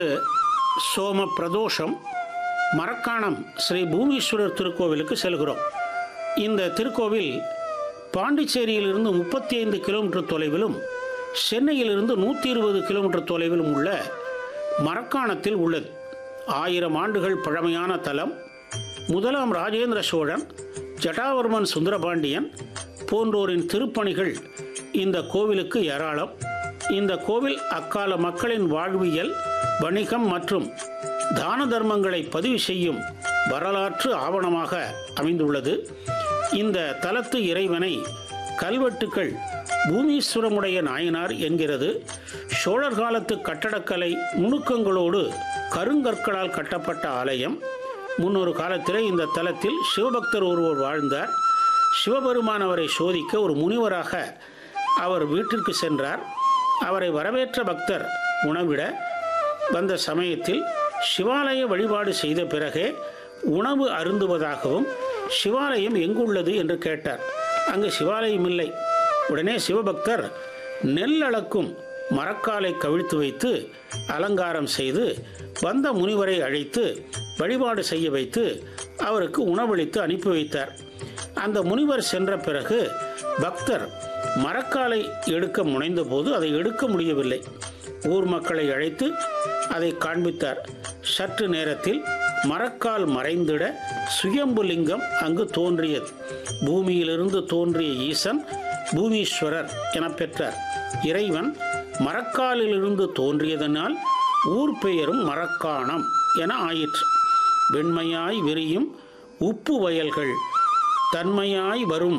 சோம பிரதோஷம் மரக்காணம் ஸ்ரீ பூமீஸ்வரர் திருக்கோவிலுக்கு செல்கிறோம் இந்த திருக்கோவில் பாண்டிச்சேரியிலிருந்து முப்பத்தி ஐந்து கிலோமீட்டர் தொலைவிலும் சென்னையிலிருந்து நூற்றி இருபது கிலோமீட்டர் தொலைவிலும் உள்ள மரக்காணத்தில் உள்ளது ஆயிரம் ஆண்டுகள் பழமையான தலம் முதலாம் ராஜேந்திர சோழன் ஜட்டாவர்மன் சுந்தரபாண்டியன் போன்றோரின் திருப்பணிகள் இந்த கோவிலுக்கு ஏராளம் இந்த கோவில் அக்கால மக்களின் வாழ்வியல் வணிகம் மற்றும் தான தர்மங்களை பதிவு செய்யும் வரலாற்று ஆவணமாக அமைந்துள்ளது இந்த தலத்து இறைவனை கல்வெட்டுக்கள் பூமீஸ்வரமுடைய நாயனார் என்கிறது சோழர் காலத்து கட்டடக்கலை நுணுக்கங்களோடு கருங்கற்களால் கட்டப்பட்ட ஆலயம் முன்னொரு காலத்திலே இந்த தலத்தில் சிவபக்தர் ஒருவர் வாழ்ந்தார் சிவபெருமான் அவரை சோதிக்க ஒரு முனிவராக அவர் வீட்டிற்கு சென்றார் அவரை வரவேற்ற பக்தர் உணவிட வந்த சமயத்தில் சிவாலய வழிபாடு செய்த பிறகே உணவு அருந்துவதாகவும் சிவாலயம் எங்குள்ளது என்று கேட்டார் அங்கு சிவாலயம் இல்லை உடனே சிவபக்தர் நெல் அளக்கும் மரக்காலை கவிழ்த்து வைத்து அலங்காரம் செய்து வந்த முனிவரை அழைத்து வழிபாடு செய்ய வைத்து அவருக்கு உணவளித்து அனுப்பி வைத்தார் அந்த முனிவர் சென்ற பிறகு பக்தர் மரக்காலை எடுக்க முனைந்தபோது அதை எடுக்க முடியவில்லை ஊர் மக்களை அழைத்து அதை காண்பித்தார் சற்று நேரத்தில் மரக்கால் மறைந்திட சுயம்புலிங்கம் அங்கு தோன்றியது பூமியிலிருந்து தோன்றிய ஈசன் பூமீஸ்வரர் என பெற்றார் இறைவன் மரக்காலிலிருந்து தோன்றியதனால் ஊர் பெயரும் மரக்காணம் என ஆயிற்று வெண்மையாய் விரியும் உப்பு வயல்கள் தன்மையாய் வரும்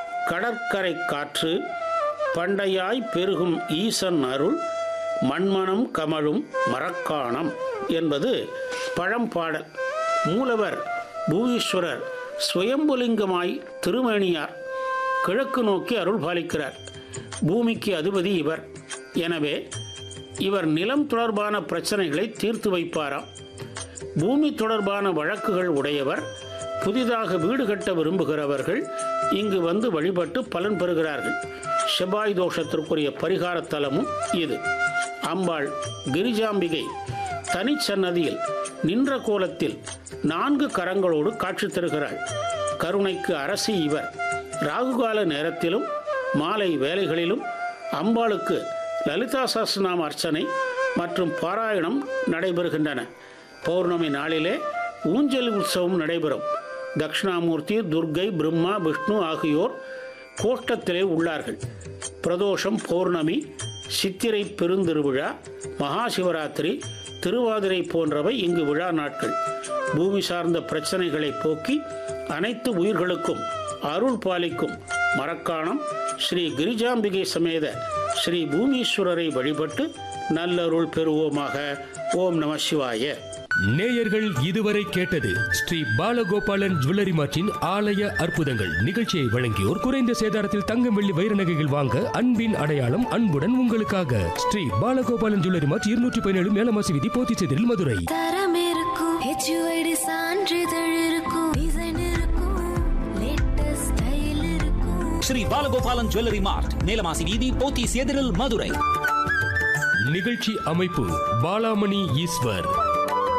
கடற்கரை காற்று பண்டையாய் பெருகும் ஈசன் அருள் மண்மனம் கமழும் மரக்காணம் என்பது பழம்பாடல் மூலவர் பூவீஸ்வரர் சுயம்புலிங்கமாய் திருமேனியார் கிழக்கு நோக்கி அருள் பாலிக்கிறார் பூமிக்கு அதிபதி இவர் எனவே இவர் நிலம் தொடர்பான பிரச்சனைகளை தீர்த்து வைப்பாராம் பூமி தொடர்பான வழக்குகள் உடையவர் புதிதாக வீடு கட்ட விரும்புகிறவர்கள் இங்கு வந்து வழிபட்டு பலன் பெறுகிறார்கள் செவ்வாய் தோஷத்திற்குரிய பரிகார தலமும் இது அம்பாள் கிரிஜாம்பிகை தனிச்சன்னதியில் நின்ற கோலத்தில் நான்கு கரங்களோடு காட்சி தருகிறாள் கருணைக்கு அரசி இவர் ராகுகால நேரத்திலும் மாலை வேலைகளிலும் அம்பாளுக்கு லலிதா சஹஸ்ரநாம அர்ச்சனை மற்றும் பாராயணம் நடைபெறுகின்றன பௌர்ணமி நாளிலே ஊஞ்சல் உற்சவம் நடைபெறும் தட்சிணாமூர்த்தி துர்க்கை பிரம்மா விஷ்ணு ஆகியோர் கோஷ்டத்திலே உள்ளார்கள் பிரதோஷம் பௌர்ணமி சித்திரை பெருந்திருவிழா மகா சிவராத்திரி திருவாதிரை போன்றவை இங்கு விழா நாட்கள் பூமி சார்ந்த பிரச்சனைகளை போக்கி அனைத்து உயிர்களுக்கும் அருள் பாலிக்கும் மரக்காணம் ஸ்ரீ கிரிஜாம்பிகை சமேத ஸ்ரீ பூமீஸ்வரரை வழிபட்டு நல்லருள் பெறுவோமாக ஓம் நம சிவாய நேயர்கள் இதுவரை கேட்டது ஸ்ரீ பாலகோபாலன் ஜுவல்லரி மார்ட்டின் ஆலய அற்புதங்கள் நிகழ்ச்சியை வழங்கியோர் குறைந்த சேதாரத்தில் தங்கம் வெள்ளி வைர நகைகள் வாங்க அன்பின் அடையாளம் அன்புடன் உங்களுக்காக ஸ்ரீ பாலகோபாலன் ஜுவல்லரி மார்ட் இருநூற்றி பதினேழு மேலமாசி விதி போத்திச்செதில் மதுரை தரம் இருக்கும் ஹெச்யூஐடி சான்றிதழ் இருக்கும் டிசைன் இருக்கும் லேட்டஸ்ட் ஸ்டைல் இருக்கும் ஸ்ரீ பாலகோபாலன் ஜுவல்லரி மார்ட் நீலமாசி வீதி போத்தி சேதிரில் மதுரை நிகழ்ச்சி அமைப்பு பாலாமணி ஈஸ்வர்